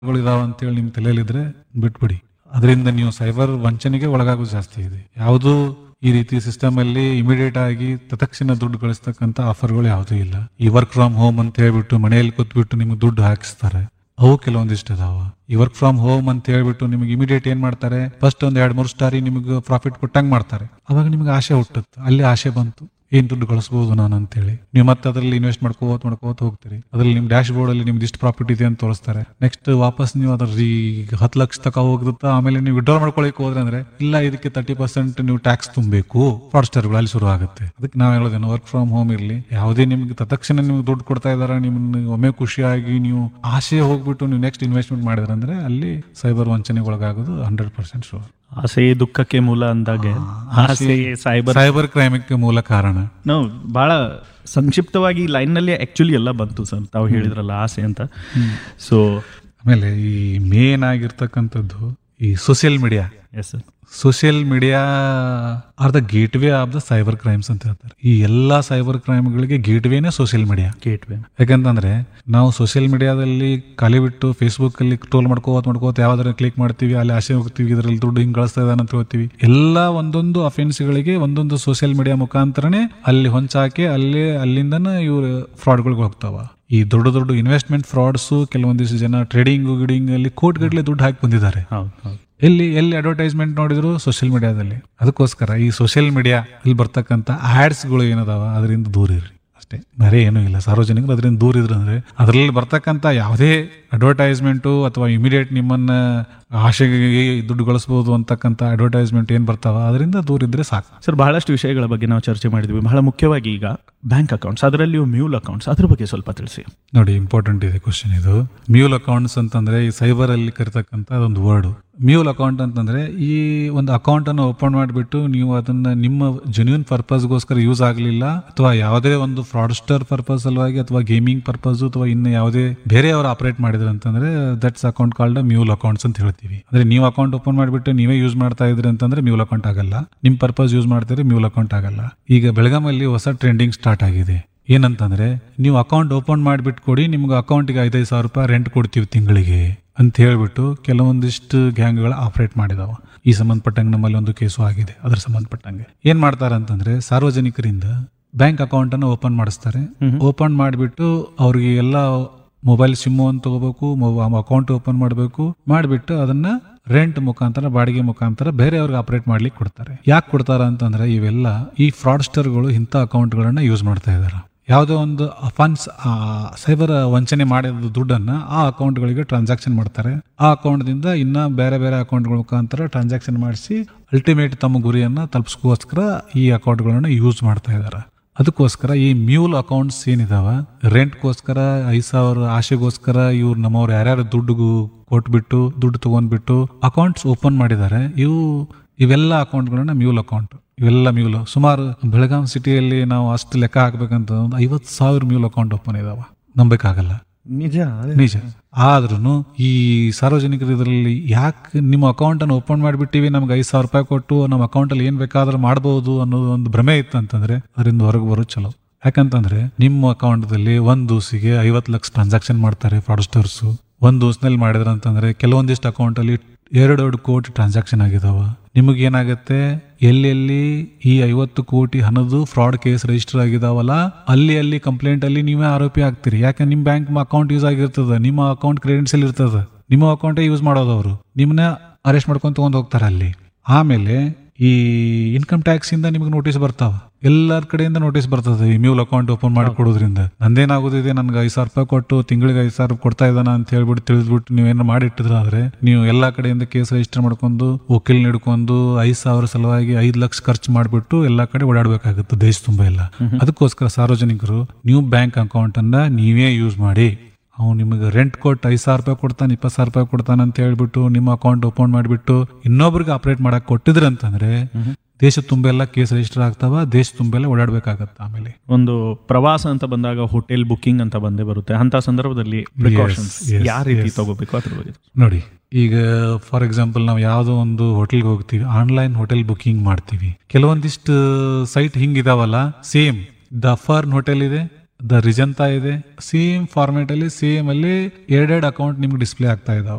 ಇದಾವ ಅಂತೇಳಿ ನಿಮ್ ತಲೆಯಲ್ಲಿದ್ರೆ ಬಿಟ್ಬಿಡಿ ಅದರಿಂದ ನೀವು ಸೈಬರ್ ವಂಚನೆಗೆ ಒಳಗಾಗೋದು ಜಾಸ್ತಿ ಇದೆ ಯಾವುದು ಈ ರೀತಿ ಸಿಸ್ಟಮ್ ಅಲ್ಲಿ ಇಮಿಡಿಯೇಟ್ ಆಗಿ ತತ್ಕ್ಷಣ ದುಡ್ಡು ಗಳಿಸ್ತಕ್ಕಂತ ಆಫರ್ಗಳು ಯಾವುದೂ ಇಲ್ಲ ಈ ವರ್ಕ್ ಫ್ರಮ್ ಹೋಮ್ ಅಂತ ಹೇಳ್ಬಿಟ್ಟು ಮನೆಯಲ್ಲಿ ಕೂತ್ಬಿಟ್ಟು ನಿಮ್ಗೆ ದುಡ್ಡು ಹಾಕಿಸ್ತಾರೆ ಅವು ಕೆಲವೊಂದಿಷ್ಟು ಅದಾವ ಈ ವರ್ಕ್ ಫ್ರಮ್ ಹೋಮ್ ಅಂತ ಹೇಳ್ಬಿಟ್ಟು ನಿಮ್ಗೆ ಇಮಿಡಿಯೇಟ್ ಏನ್ ಮಾಡ್ತಾರೆ ಫಸ್ಟ್ ಒಂದ್ ಎರಡ್ ಮೂರು ಸ್ಟಾರಿ ನಿಮ್ಗೆ ಪ್ರಾಫಿಟ್ ಕೊಟ್ಟಂಗ್ ಮಾಡ್ತಾರೆ ಅವಾಗ ನಿಮ್ಗೆ ಆಸೆ ಹುಟ್ಟುತ್ತೆ ಅಲ್ಲಿ ಆಸೆ ಬಂತು ಏನ್ ದುಡ್ಡು ಗಳಿಸಬಹುದು ನಾನು ಅಂತೇಳಿ ನೀವು ಮತ್ತೆ ಅದರಲ್ಲಿ ಇನ್ವೆಸ್ಟ್ ಮಾಡ್ಕೋತ ಮಾಡ್ಕೋತ ಹೋಗ್ತೀರಿ ಅದ್ರಲ್ಲಿ ನಿಮ್ ಡ್ಯಾಶ್ ಬೋರ್ಡ್ ಅಲ್ಲಿ ನಿಮ್ದು ಇಷ್ಟು ಪ್ರಾಫಿಟ್ ಇದೆ ಅಂತ ತೋರಿಸ್ತಾರೆ ನೆಕ್ಸ್ಟ್ ವಾಪಸ್ ನೀವು ಅದ್ರ ಈ ಹತ್ತು ಲಕ್ಷ ತಕ ಹೋಗುತ್ತೆ ಆಮೇಲೆ ನೀವು ವಿಡ್ರಾ ಮಾಡ್ಕೊಳಕ್ ಹೋದ್ರೆ ಅಂದ್ರೆ ಇಲ್ಲ ಇದಕ್ಕೆ ತರ್ಟಿ ಪರ್ಸೆಂಟ್ ನೀವು ಟ್ಯಾಕ್ಸ್ ತುಂಬಬೇಕು ಫ್ರಾಡ್ಸ್ಟರ್ಗಳು ಅಲ್ಲಿ ಶುರು ಆಗುತ್ತೆ ಅದಕ್ಕೆ ನಾವು ಹೇಳೋದೇನು ವರ್ಕ್ ಫ್ರಮ್ ಹೋಮ್ ಇರಲಿ ಯಾವುದೇ ನಿಮ್ಗೆ ತತ್ಕ್ಷಣ ನಿಮ್ಗೆ ದುಡ್ಡು ಕೊಡ್ತಾ ಇದಾರೆ ನಿಮ್ಗೆ ಒಮ್ಮೆ ಖುಷಿಯಾಗಿ ನೀವು ಆಸೆ ಹೋಗ್ಬಿಟ್ಟು ನೀವು ನೆಕ್ಸ್ಟ್ ಇನ್ವೆಸ್ಟ್ಮೆಂಟ್ ಮಾಡಿದ್ರೆ ಅಂದ್ರೆ ಅಲ್ಲಿ ಸೈಬರ್ ವಂಚನೆಗೆ ಒಳಗಾಗೋದು ಹಂಡ್ರೆಡ್ ಪರ್ಸೆಂಟ್ ಶೋರ್ ಆಸೆ ದುಃಖಕ್ಕೆ ಮೂಲ ಅಂದಾಗೆ ಆಸೆ ಸೈಬರ್ ಸೈಬರ್ ಕ್ರೈಮಿಗೆ ಮೂಲ ಕಾರಣ ನಾವು ಭಾಳ ಸಂಕ್ಷಿಪ್ತವಾಗಿ ಲೈನ್ನಲ್ಲಿ ಆ್ಯಕ್ಚುಲಿ ಎಲ್ಲ ಬಂತು ಸರ್ ತಾವು ಹೇಳಿದ್ರಲ್ಲ ಆಸೆ ಅಂತ ಸೊ ಆಮೇಲೆ ಈ ಮೇನ್ ಆಗಿರ್ತಕ್ಕಂಥದ್ದು ಈ social media yes sir social media are the gateway of the cyber crimes ಅಂತ ಹೇಳ್ತಾರೆ ಈ ಎಲ್ಲಾ ಸೈಬರ್ ಕ್ರೈಮ್ಗಳಿಗೆ ಗೇಟ್ ವೇನೇ ಸೋಷಿಯಲ್ ಮೀಡಿಯಾ ಗೇಟ್ ವೇ ಯಾಕಂತಂದ್ರೆ ನಾವು ಸೋಷಿಯಲ್ ಮೀಡಿಯಾದಲ್ಲಿ ಖಾಲಿ ಬಿಟ್ಟು ಫೇಸ್ಬುಕ್ ಅಲ್ಲಿ ಟ್ರೋಲ್ ಮಾಡ್ಕೋತ ಮಾಡ್ಕೋತ ಯಾವ್ದಾರ ಕ್ಲಿಕ್ ಮಾಡ್ತೀವಿ ಅಲ್ಲಿ ಆಸೆ ಹೋಗ್ತೀವಿ ಇದರಲ್ಲಿ ದುಡ್ಡು ಹಿಂಗ್ ಗಳಿಸ್ತಾ ಇದಾನೆ ಅಂತ ಹೇಳ್ತೀವಿ ಎಲ್ಲ ಒಂದೊಂದು ಅಫೆನ್ಸ್ಗಳಿಗೆ ಒಂದೊಂದು ಸೋಷಿಯಲ್ ಮೀಡಿಯಾ ಮುಖಾಂತರನೇ ಅಲ್ಲಿ ಹೊಂಚಾಕಿ ಅಲ್ಲಿ ಅಲ್ಲಿಂದನ ಇವ್ರು ಫ್ರಾಡ್ಗಳಿಗೆ ಹೋಗ್ತಾವ ಈ ದೊಡ್ಡ ದೊಡ್ಡ ಇನ್ವೆಸ್ಟ್ಮೆಂಟ್ ಫ್ರಾಡ್ಸ್ ಕೆಲವೊಂದಿಷ್ಟು ಜನ ಟ್ರೇಡಿಂಗ್ ಗಿಡಿಂಗ್ ಅಲ್ಲಿ ಕೋಟ್ ಗಟ್ಟಲೆ ದುಡ್ಡು ಹಾಕಿ ಬಂದಿದ್ದಾರೆ ಹೌದು ಹೌದು ಎಲ್ಲಿ ಎಲ್ಲಿ ಅಡ್ವರ್ಟೈಸ್ಮೆಂಟ್ ನೋಡಿದ್ರು ಸೋಷಿಯಲ್ ಮೀಡಿಯಾದಲ್ಲಿ ಅದಕ್ಕೋಸ್ಕರ ಈ ಸೋಷಿಯಲ್ ಮೀಡಿಯಾ ಅಲ್ಲಿ ಬರ್ತಕ್ಕಂಥ ಆಡ್ಸ್ಗಳು ಏನದಾವ ಅದರಿಂದ ದೂರ ಇರ್ರಿ ಅಷ್ಟೇ ಬೇರೆ ಏನೂ ಇಲ್ಲ ಸಾರ್ವಜನಿಕರು ಅದರಿಂದ ದೂರ ಇದ್ರು ಅಂದ್ರೆ ಅದರಲ್ಲಿ ಬರ್ತಕ್ಕಂಥ ಯಾವುದೇ ಅಡ್ವರ್ಟೈಸ್ಮೆಂಟು ಅಥವಾ ಇಮಿಡಿಯೇಟ್ ನಿಮ್ಮನ್ನ ಆಶೆಗೆ ದುಡ್ಡು ಗಳಿಸ್ಬೋದು ಅಂತಕ್ಕಂಥ ಅಡ್ವರ್ಟೈಸ್ಮೆಂಟ್ ಏನು ಬರ್ತಾವ ಅದರಿಂದ ದೂರ ಇದ್ರೆ ಸಾಕು ಸರ್ ಬಹಳಷ್ಟು ವಿಷಯಗಳ ಬಗ್ಗೆ ನಾವು ಚರ್ಚೆ ಮಾಡಿದ್ವಿ ಬಹಳ ಮುಖ್ಯವಾಗಿ ಈಗ ಬ್ಯಾಂಕ್ ಅಕೌಂಟ್ಸ್ ಅದರಲ್ಲಿಯೂ ಮ್ಯೂಲ್ ಅಕೌಂಟ್ಸ್ ಅದ್ರ ಬಗ್ಗೆ ಸ್ವಲ್ಪ ತಿಳಿಸಿ ನೋಡಿ ಇಂಪಾರ್ಟೆಂಟ್ ಇದೆ ಕ್ವಶನ್ ಇದು ಮ್ಯೂಲ್ ಅಕೌಂಟ್ಸ್ ಅಂತಂದ್ರೆ ಈ ಸೈಬರ್ ಅಲ್ಲಿ ಕರಿತಕ್ಕಂಥ ಅದೊಂದು ವರ್ಡ್ ಮ್ಯೂಲ್ ಅಕೌಂಟ್ ಅಂತಂದ್ರೆ ಈ ಒಂದು ಅಕೌಂಟ್ ಅನ್ನು ಓಪನ್ ಮಾಡಿಬಿಟ್ಟು ನೀವು ಅದನ್ನ ನಿಮ್ಮ ಜೆನ್ಯೂನ್ ಪರ್ಪಸ್ಗೋಸ್ಕರ ಯೂಸ್ ಆಗಲಿಲ್ಲ ಅಥವಾ ಯಾವುದೇ ಒಂದು ಫ್ರಾಡ್ಸ್ಟರ್ ಪರ್ಪಸ್ ಸಲುವಾಗಿ ಅಥವಾ ಗೇಮಿಂಗ್ ಪರ್ಪಸ್ ಅಥವಾ ಇನ್ನು ಯಾವುದೇ ಬೇರೆಯವರು ಆಪರೇಟ್ ಮಾಡಿದ್ರು ಅಂತಂದ್ರೆ that's account called mule accounts ಅಂತ ಹೇಳ್ತೀವಿ ಅಂದ್ರೆ ನೀವು ಅಕೌಂಟ್ ಓಪನ್ ಮಾಡಿಬಿಟ್ಟು ನೀವೇ ಯೂಸ್ ಮಾಡ್ತಾ ಇದ್ರಿ ಅಂತಂದ್ರೆ ಮ್ಯೂಲ್ ಅಕೌಂಟ್ ಆಗಲ್ಲ ನಿಮ್ ಪರ್ಪಸ್ ಯೂಸ್ ಮಾಡ್ತೀರಿ ಮ್ಯೂಲ್ ಅಕೌಂಟ್ ಆಗಲ್ಲ ಈಗ ಬೆಳಗಾಮಲ್ಲಿ ಹೊಸ ಟ್ರೆಂಡಿಂಗ್ ಸ್ಟಾರ್ಟ್ ಆಗಿದೆ ಏನಂತಂದ್ರೆ ನೀವು ಅಕೌಂಟ್ ಓಪನ್ ಮಾಡಿಬಿಟ್ಟು ಕೊಡಿ ನಿಮ್ಗೆ ಅಕೌಂಟ್ಗೆ ಐದೈದು ಸಾವಿರ ರೂಪಾಯಿ ರೆಂಟ್ ಕೊಡ್ತೀವಿ ತಿಂಗಳಿಗೆ ಅಂತ ಹೇಳ್ಬಿಟ್ಟು ಕೆಲವೊಂದಿಷ್ಟು ಗ್ಯಾಂಗ್ಗಳು ಆಪರೇಟ್ ಮಾಡಿದಾವ ಈ ಸಂಬಂಧಪಟ್ಟಂಗೆ ನಮ್ಮಲ್ಲಿ ಒಂದು ಕೇಸು ಆಗಿದೆ ಅದ್ರ ಸಂಬಂಧಪಟ್ಟಂಗೆ ಏನ್ ಮಾಡ್ತಾರೆ ಅಂತಂದ್ರೆ ಸಾರ್ವಜನಿಕರಿಂದ ಬ್ಯಾಂಕ್ ಅಕೌಂಟ್ ಅನ್ನು ಓಪನ್ ಮಾಡಿಸ್ತಾರೆ ಓಪನ್ ಮಾಡಿಬಿಟ್ಟು ಅವ್ರಿಗೆ ಎಲ್ಲ ಮೊಬೈಲ್ ಸಿಮ್ಮು ಅಂತ ತಗೋಬೇಕು ಅಕೌಂಟ್ ಓಪನ್ ಮಾಡಬೇಕು ಮಾಡಿಬಿಟ್ಟು ಅದನ್ನ ರೆಂಟ್ ಮುಖಾಂತರ ಬಾಡಿಗೆ ಮುಖಾಂತರ ಬೇರೆಯವ್ರಿಗೆ ಆಪರೇಟ್ ಮಾಡ್ಲಿಕ್ಕೆ ಕೊಡ್ತಾರೆ ಯಾಕೆ ಕೊಡ್ತಾರ ಅಂತಂದ್ರೆ ಇವೆಲ್ಲ ಈ ಫ್ರಾಡ್ಸ್ಟರ್ಗಳು ಇಂಥ ಅಕೌಂಟ್ಗಳನ್ನ ಯೂಸ್ ಮಾಡ್ತಾ ಇದಾರೆ ಯಾವುದೋ ಒಂದು ಫಂಡ್ಸ್ ಸೈಬರ್ ವಂಚನೆ ಮಾಡಿದ ದುಡ್ಡನ್ನ ಆ ಅಕೌಂಟ್ಗಳಿಗೆ ಟ್ರಾನ್ಸಾಕ್ಷನ್ ಮಾಡ್ತಾರೆ ಆ ಅಕೌಂಟ್ದಿಂದ ಇನ್ನ ಬೇರೆ ಬೇರೆ ಅಕೌಂಟ್ಗಳ ಮುಖಾಂತರ ಟ್ರಾನ್ಸಾಕ್ಷನ್ ಮಾಡಿಸಿ ಅಲ್ಟಿಮೇಟ್ ತಮ್ಮ ಗುರಿಯನ್ನ ತಲುಪಿಸ್ಕೋಸ್ಕರ ಈ ಅಕೌಂಟ್ಗಳನ್ನ ಯೂಸ್ ಮಾಡ್ತಾ ಇದ್ದಾರೆ ಅದಕ್ಕೋಸ್ಕರ ಈ ಮ್ಯೂಲ್ ಅಕೌಂಟ್ಸ್ ಏನಿದಾವ ರೆಂಟ್ಗೋಸ್ಕರ ಐದು ಸಾವಿರ ಆಶೆಗೋಸ್ಕರ ಇವ್ರು ನಮ್ಮವ್ರು ಯಾರ್ಯಾರು ದುಡ್ಡು ಕೊಟ್ಬಿಟ್ಟು ದುಡ್ಡು ತಗೊಂಡ್ಬಿಟ್ಟು ಅಕೌಂಟ್ಸ್ ಓಪನ್ ಮಾಡಿದ್ದಾರೆ ಇವು ಇವೆಲ್ಲ ಅಕೌಂಟ್ಗಳನ್ನ ಮ್ಯೂಲ್ ಅಕೌಂಟ್ ಇವೆಲ್ಲ ಮ್ಯೂಲ್ ಸುಮಾರು ಬೆಳಗಾಂ ಸಿಟಿಯಲ್ಲಿ ನಾವು ಅಷ್ಟು ಲೆಕ್ಕ ಹಾಕ್ಬೇಕಂತ ಒಂದು ಐವತ್ತು ಸಾವಿರ ಮ್ಯೂಲ್ ಅಕೌಂಟ್ ಓಪನ್ ಇದಾವ ನಂಬೇಕಾಗಲ್ಲ ನಿಜ ನಿಜ ಆದ್ರೂ ಈ ಸಾರ್ವಜನಿಕರು ಇದರಲ್ಲಿ ಯಾಕೆ ನಿಮ್ಮ ಅಕೌಂಟ್ ಅನ್ನು ಓಪನ್ ಮಾಡಿಬಿಟ್ಟಿವಿ ನಮ್ಗೆ ಐದು ಸಾವಿರ ರೂಪಾಯಿ ಕೊಟ್ಟು ನಮ್ಮ ಅಕೌಂಟ್ ಅಲ್ಲಿ ಏನ್ ಬೇಕಾದ್ರೂ ಮಾಡಬಹುದು ಅನ್ನೋದು ಒಂದು ಭ್ರಮೆ ಇತ್ತು ಅಂತಂದ್ರೆ ಅದರಿಂದ ಹೊರಗೆ ಬರೋದು ಚಲೋ ಯಾಕಂತಂದ್ರೆ ನಿಮ್ಮ ಅಕೌಂಟ್ದಲ್ಲಿ ಒಂದ್ ದಿವಸಿಗೆ ಐವತ್ತು ಲಕ್ಷ ಟ್ರಾನ್ಸಾಕ್ಷನ್ ಮಾಡ್ತಾರೆ ಫ್ರಾಡ್ಸ್ಟರ್ಸ್ ಒಂದ್ ದಿವಸದಲ್ಲಿ ಮಾಡಿದ್ರ ಅಂತಂದ್ರೆ ಕೆಲವೊಂದಿಷ್ಟು ಅಕೌಂಟ್ ಅಲ್ಲಿ ಎರಡೆರಡು ಕೋಟಿ ಟ್ರಾನ್ಸಾಕ್ಷನ್ ಆಗಿದಾವ ನಿಮಗೆ ಏನಾಗುತ್ತೆ ಎಲ್ಲೆಲ್ಲಿ ಈ ಐವತ್ತು ಕೋಟಿ ಹಣದ್ದು ಫ್ರಾಡ್ ಕೇಸ್ ರಿಜಿಸ್ಟರ್ ಆಗಿದಾವಲ್ಲ ಅಲ್ಲಿ ಅಲ್ಲಿ ಕಂಪ್ಲೇಂಟ್ ಅಲ್ಲಿ ನೀವೇ ಆರೋಪಿ ಆಗ್ತೀರಿ ಯಾಕೆ ನಿಮ್ ಬ್ಯಾಂಕ್ ಅಕೌಂಟ್ ಯೂಸ್ ಆಗಿರ್ತದ ನಿಮ್ಮ ಅಕೌಂಟ್ ಕ್ರೆಡೆನ್ಸಿಯಲ್ ಇರ್ತದ ನಿಮ್ಮ ಅಕೌಂಟೇ ಯೂಸ್ ಮಾಡೋದು ಅವರು ನಿಮ್ಮನ್ನ ಅರೆಸ್ಟ್ ಮಾಡ್ಕೊಂಡು ತಗೊಂಡ್ ಹೋಗ್ತಾರ ಅಲ್ಲಿ ಆಮೇಲೆ ಈ ಇನ್ಕಮ್ ಟ್ಯಾಕ್ಸ್ ಇಂದ ನಿಮ್ಗೆ ನೋಟಿಸ್ ಬರ್ತಾವ ಎಲ್ಲರ ಕಡೆಯಿಂದ ನೋಟಿಸ್ ಬರ್ತದೆ ಈ ಮ್ಯೂಲ್ ಅಕೌಂಟ್ ಓಪನ್ ಮಾಡಿ ಕೊಡೋದ್ರಿಂದ ನಂದೇನಾಗೋದಿದೆ ನನ್ಗೆ ಐದು ಸಾವಿರ ರೂಪಾಯಿ ಕೊಟ್ಟು ತಿಂಗಳಿಗೆ ಐದು ಸಾವಿರ ಕೊಡ್ತಾ ಇದ್ದಾನ ಅಂತ ಹೇಳ್ಬಿಟ್ಟು ತಿಳಿದ್ಬಿಟ್ಟು ನೀವೇನಾರು ಮಾಡಿಟ್ಟಿದ್ರ ಆದ್ರೆ ನೀವು ಎಲ್ಲಾ ಕಡೆಯಿಂದ ಕೇಸ್ ರಿಜಿಸ್ಟರ್ ಮಾಡ್ಕೊಂಡು ವಕೀಲ್ ಹಿಡ್ಕೊಂಡು ಐದು ಸಾವಿರ ಸಲುವಾಗಿ ಐದು ಲಕ್ಷ ಖರ್ಚು ಮಾಡಿಬಿಟ್ಟು ಎಲ್ಲಾ ಕಡೆ ಓಡಾಡಬೇಕಾಗುತ್ತೆ ದೇಶ ತುಂಬಾ ಎಲ್ಲ ಅದಕ್ಕೋಸ್ಕರ ಸಾರ್ವಜನಿಕರು ನೀವು ಬ್ಯಾಂಕ್ ಅಕೌಂಟ್ ಅನ್ನ ನೀವೇ ಯೂಸ್ ಮಾಡಿ ಅವ್ನು ನಿಮಗೆ ರೆಂಟ್ ಕೊಟ್ಟು ಐದು ಸಾವಿರ ರೂಪಾಯಿ ಕೊಡ್ತಾನೆ ಇಪ್ಪತ್ತು ಸಾವಿರ ರೂಪಾಯಿ ಕೊಡ್ತಾನೆ ಅಂತ ಹೇಳ್ಬಿಟ್ಟು ನಿಮ್ಮ ಅಕೌಂಟ್ ಓಪನ್ ಮಾಡಿಬಿಟ್ಟು ಇನ್ನೊಬ್ರಿಗೆ ಆಪರೇಟ್ ಮಾಡಕ್ ಕೊಟ್ಟಿದ್ರೆ ಅಂತಂದ್ರೆ ದೇಶ ತುಂಬೆಲ್ಲ ಕೇಸ್ ರಿಜಿಸ್ಟರ್ ಆಗ್ತಾವ ದೇಶ ತುಂಬೆಲ್ಲ ಓಡಾಡ್ಬೇಕಾಗತ್ತ ಆಮೇಲೆ ಒಂದು ಪ್ರವಾಸ ಅಂತ ಬಂದಾಗ ಹೋಟೆಲ್ ಬುಕಿಂಗ್ ಅಂತ ಬಂದೇ ಬರುತ್ತೆ ಅಂತ ಸಂದರ್ಭದಲ್ಲಿ ಪ್ರಿಕಾಷನ್ಸ್ yes, ಯಾವ ರೀತಿ yes. ತಗೋಬೇಕು ಅದ್ರ ಬಗ್ಗೆ ನೋಡಿ ಈಗ ಫಾರ್ ಎಕ್ಸಾಂಪಲ್ ನಾವು ಯಾವುದೋ ಒಂದು ಹೋಟೆಲ್ಗೆ ಹೋಗ್ತೀವಿ ಆನ್ಲೈನ್ ಹೋಟೆಲ್ ಬುಕಿಂಗ್ ಮಾಡ್ತೀವಿ ಕೆಲವೊಂದಿಷ್ಟು ಸೈಟ್ ಹಿಂಗಿದಾವಲ್ಲ ಸೇಮ್ ದ ಫರ್ನ್ ಹೋಟೆಲ್ ಇದೆ ದ ರಿಜಂತಾ ಇದೆ ಸೇಮ್ ಫಾರ್ಮೇಟ್ ಅಲ್ಲಿ ಸೇಮ್ ಅಲ್ಲಿ ಎರಡೆರಡು ಅಕೌಂಟ್ ನಿಮ್ಗೆ ಡಿಸ್ಪ್ಲೇ ಆಗ್ತಾ ಇದಾವೆ